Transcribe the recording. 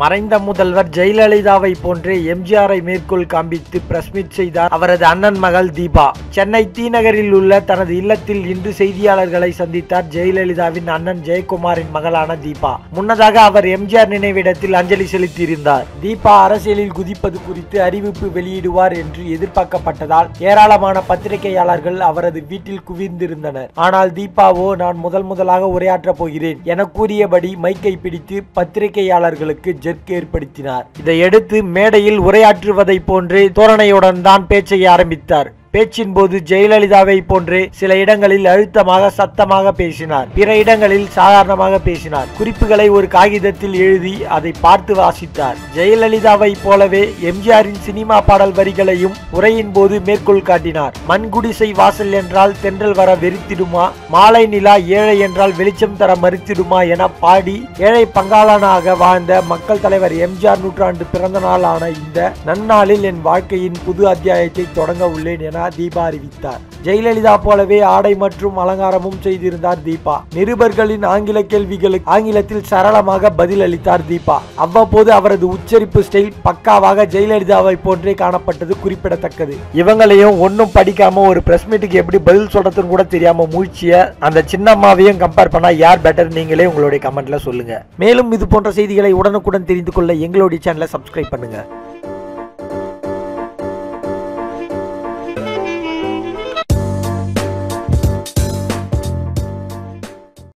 மறைந்த முதல்வர் ஜெயலலிதாவை போன்றே எம்ஜிஆரை மேற்கோள் காண்பித்து பிரஸ்மிட் செய்தார் அவரது அண்ணன் மகள் தீபா சென்னை தீநகரில் உள்ள தனது இல்லத்தில் இன்று செய்தியாளர்களை சந்தித்தார் ஜெயலலிதாவின் அண்ணன் ஜெயக்குமாரின் மகளான தீபா முன்னதாக அவர் எம்ஜிஆர் நினைவிடத்தில் அஞ்சலி செலுத்தியிருந்தார் தீபா அரசியலில் குதிப்பது குறித்து அறிவிப்பு வெளியிடுவார் என்று எதிர்பார்க்கப்பட்டதால் ஏராளமான பத்திரிகையாளர்கள் அவரது வீட்டில் குவிந்திருந்தனர் ஆனால் தீபாவோ நான் முதல் முதலாக உரையாற்றப் போகிறேன் என கூறியபடி மைக்கை பிடித்து பத்திரிகையாளர்களுக்கு ஜெர்க் ஏற்படுத்தினார் இதையடுத்து மேடையில் உரையாற்றுவதை போன்றே தோரணையுடன் தான் பேச்சை ஆரம்பித்தார் பேச்சின் போது ஜெயலலிதாவை போன்றே சில இடங்களில் அழுத்தமாக சத்தமாக பேசினார் பிற இடங்களில் சாதாரணமாக பேசினார் குறிப்புகளை ஒரு காகிதத்தில் எழுதி அதை பார்த்து வாசித்தார் ஜெயலலிதாவை போலவே எம்ஜிஆரின் சினிமா பாடல் வரிகளையும் உரையின் போது மேற்கோள் காட்டினார் மண்குடிசை வாசல் என்றால் தென்றல் வர வெறித்திடுமா மாலை நிலா ஏழை என்றால் வெளிச்சம் தர மறுத்திடுமா என பாடி ஏழை பங்காளனாக வாழ்ந்த மக்கள் தலைவர் எம்ஜிஆர் நூற்றாண்டு பிறந்த நாளான இந்த நன்னாளில் என் வாழ்க்கையின் புது அத்தியாயத்தை தொடங்க உள்ளேன் என தீபா அறிவித்தார் ஜெயலலிதா போலவே ஆடை மற்றும் அலங்காரமும் செய்திருந்தார் தீபா நிருபர்களின் ஆங்கில கேள்விகளுக்கு ஆங்கிலத்தில் சரளமாக பதில் அளித்தார் தீபா அவ்வப்போது அவரது உச்சரிப்பு ஸ்டைல் பக்காவாக ஜெயலலிதாவை போன்றே காணப்பட்டது குறிப்பிடத்தக்கது இவங்களையும் ஒன்றும் படிக்காம ஒரு பிரஸ் மீட்டுக்கு எப்படி பதில் சொல்றதுன்னு கூட தெரியாம மூழ்ச்சிய அந்த சின்னம்மாவையும் கம்பேர் பண்ணா யார் பெட்டர் நீங்களே உங்களுடைய கமெண்ட்ல சொல்லுங்க மேலும் இது போன்ற செய்திகளை உடனுக்குடன் தெரிந்து கொள்ள எங்களுடைய சேனலை சப்ஸ்கிரைப் பண்ணுங்க